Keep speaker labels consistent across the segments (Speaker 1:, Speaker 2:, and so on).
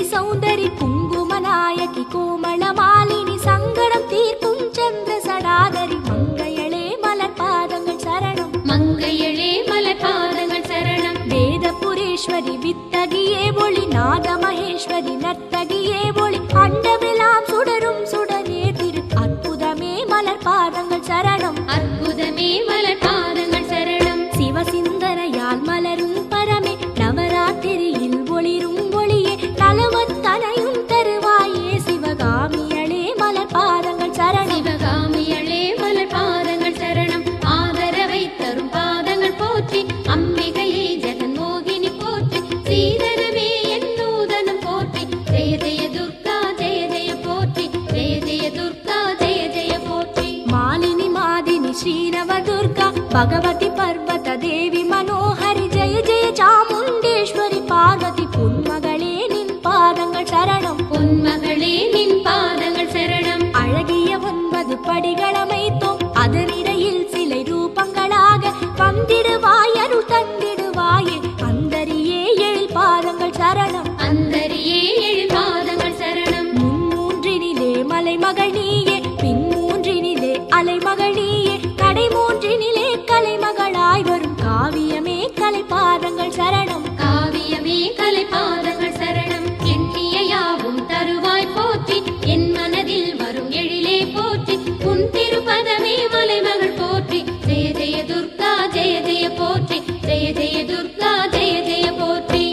Speaker 1: சௌந்தரி குங்கும நாயகி கோமள மாலினி சங்கடம் தீர்க்கும் சந்திர சடாதரி மங்கையளே மலர் பாதங்கள் சரணம்
Speaker 2: மங்கையளே மலர் பாதங்கள் சரணம்
Speaker 1: வேதபுரேஸ்வரி வித்தகியே ஒளி நாத மகேஸ்வரி நர்த்தகியே ஒளி அண்டமெல்லாம் சுடரும் சுடரே திரு அற்புதமே மலர் பாதங்கள் சரணம்
Speaker 2: அற்புதமே மலர் பாதங்கள் சரணம்
Speaker 1: சிவசிந்தனையால் மலரும் பரமே நவராத்திரியில் ஒளிரும் ஒளியே நலவத்தனையும் தருவாயே சிவகாமியளே மலர் பாதங்கள் சரணம்
Speaker 2: சிவகாமியளே மலர் பாதங்கள் சரணம் ஆதரவை தரும் பாதங்கள் போற்றி அம்பிகையே ஜெகன்மோகினி போற்றி ஸ்ரீதரமே என் நூதனம் போற்றி ஜெய ஜெய துர்கா ஜெய ஜெய போற்றி ஜெய ஜெய துர்கா ஜெய ஜெய போற்றி
Speaker 1: மாலினி மாதினி ஸ்ரீரவ துர்கா பகவதி பர்வத தேவி மனோஹரி ஜெய ஜெய சாமுண்டேஸ்வரி பார்வதி புன்மகளே நின் பாதங்கள் சரணம்
Speaker 2: பொன்மகளே நின் பாதங்கள் சரணம்
Speaker 1: அழகிய ஒன்பது படிகளமைத்தோம் அதனிடையில் சிலை ரூபங்களாக வந்திடுவாய் அருள் தந்திடுவாயே அந்தரியே எழில் பாதங்கள் சரணம்
Speaker 2: அந்தரியே ஏழு பாதங்கள் சரணம்
Speaker 1: மும்மூன்றினிலே மலைமகள் நீயே பின்மூன்றினிலே அலைமகள் நீயே கடை மூன்றினிலே கலைமகளாய் வரும் காவியமே கலை பாதங்கள் சரணம்
Speaker 2: காவியமே கலை பாதங்கள் சரணம் எண்ணிய யாவும் தருவாய் போற்றி என் மனதில் வரும் எழிலே போற்றி உன் திருப்பதமே மலைமகள் போற்றி ஜெய ஜெய துர்கா ஜெய ஜெய போற்றி ஜெய ஜெய துர்கா ஜெய ஜெய போற்றி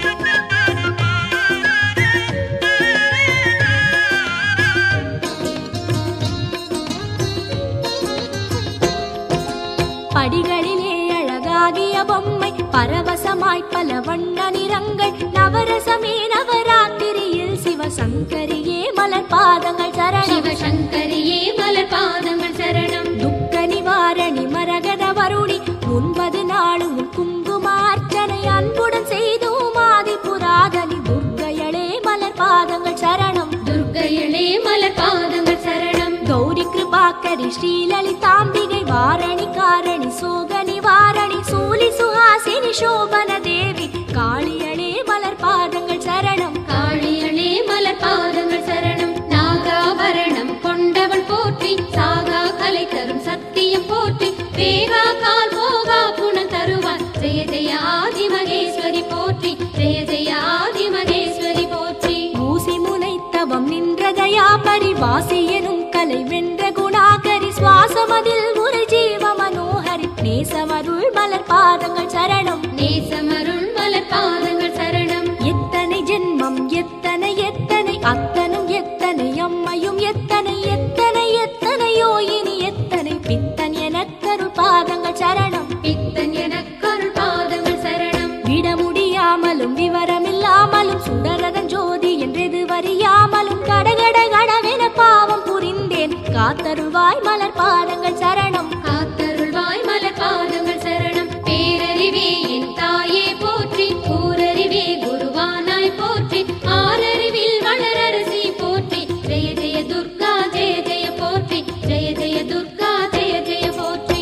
Speaker 1: படிகளிலே அழகாகிய பொம்மை பரவசமாய் பல வண்ண நிறங்கள் நவரசமே நவராத்திரியில் சிவசங்கரியே மலர் பாதங்கள் சரணம்
Speaker 2: சிவசங்கரியே மலர் பாதங்கள் சரணம்
Speaker 1: துக்க நிவாரணி மரகத வருணி ஒன்பது நாளும் உன் குங்கும அர்ச்சனை அன்புடன் செய்தோம் ஆதி புராதனி துர்க்கையளே மலர் பாதங்கள் சரணம்
Speaker 2: துர்க்கையளே மலர் பாதங்கள் சரணம்
Speaker 1: கௌரி கிருபாகரி ஸ்ரீலலிதாம்பிகை வாரணி காரணி சோக நிவாரணி சூலி சுஹாசினி சோபன தேவி காளியளே மலர் பாதங்கள் சரணம்
Speaker 2: காளியளே மலர் பாதங்கள் சரணம் நாகாபரணம் கொண்டவள் போற்றி சாகா கலை தரும் சத்தியம் போற்றி வேகா கால் போகா புனல் தருவார் ஜெய ஜெய ஆதி மகேஸ்வரி போற்றி ஜெய ஜெய ஆதி மகேஸ்வரி போற்றி
Speaker 1: ஊசி முனைத்தவம் நின்ற தயா பரிவாசி எனும் கலை வென்ற குணாகரி சுவாசமதில் ஒரு ஜீவ மனோகரி நேசமருள் மலர் பாதங்கள் சரணம்
Speaker 2: நேசமருள் மலர் பாதங்கள் சரணம்
Speaker 1: எத்தனை ஜென்மம் எத்தனை எத்தனை அத்தனும் எத்தனை அம்மையும் எத்தனை எத்தனை எத்தனையோ இனி எத்தனை பித்தன் எனக்கருள் பாதங்கள் சரணம்
Speaker 2: பித்தன் எனக்கருள் பாதங்கள் சரணம்
Speaker 1: விட முடியாமலும் விவரமில்லாமலும் சுடரதன் ஜோதி என்றெது வறியாமலும் கடகட கடவென பாவம் புரிந்தேன் காத்தருள்வாய் மலர் பாதங்கள் சரணம்
Speaker 2: காத்தருள்வாய் மலர் பாதங்கள் சரணம் பேரறிவே என் தாயே போற்றி கூரறிவே குருவானாய் போற்றி ஆரறிவில் வளரரசி போற்றி ஜெய ஜெய துர்கா ஜெய ஜெய போற்றி ஜெய ஜெய துர்கா ஜெய ஜெய போற்றி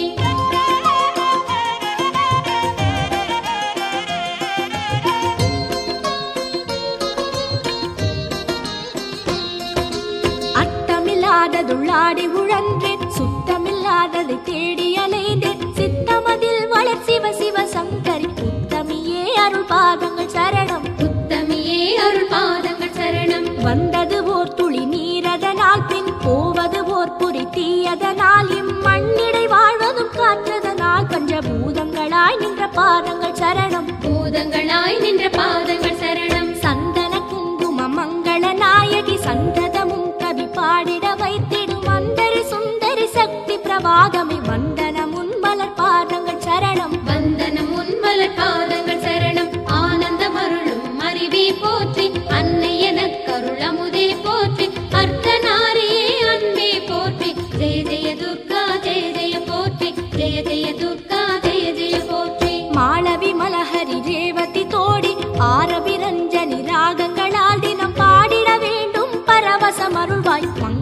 Speaker 1: அட்டமில்லாததுள்ளாடி உழன்றேன் சுத்தமில்லாததை தேடி அலைந்தேன் சித்தமதில் வளர் சிவ சிவ சங்கரி உத்தமியே அருள் பாதங்கள் சரணம்
Speaker 2: உத்தமியே அருள் பாதங்கள் சரணம்
Speaker 1: வந்தது ஓர் துளி நீரதனால் பின் போவது ஓர் புரி தீயதனால் இம்மண்ணிடை வாழ்வதும் காற்றதனால் பஞ்சபூதங்களாய் நின்ற பாதங்கள் சரணம்
Speaker 2: பூதங்களாய் நின்ற பாதங்கள் சரணம்
Speaker 1: சந்தன குங்கும மங்கள நாயகி சந்ததமும் கவி பாடிட வைத்திடும் அந்தரி சுந்தரி சக்தி பிரவாகமே வந்தனமுன் மலர் பாதங்கள் சரணம்
Speaker 2: வந்தனம் உன்மலர் பாதங்கள் சரணம் ஆனந்தம் அருளும் அறிவே போற்றி அன்னை எனக்கருள் அமுதே போற்றி அர்த்தநாரியே அன்பே போற்றி ஜெய ஜெய துர்கா ஜெய ஜெய போற்றி ஜெய ஜெய துர்கா ஜெய ஜெய போற்றி
Speaker 1: மாளவி மலஹரி ரேவதி தோடி ஆரபிரஞ்சனி ராகங்களால் தினம் பாடிட வேண்டும் பரவசம் அருள்வாய்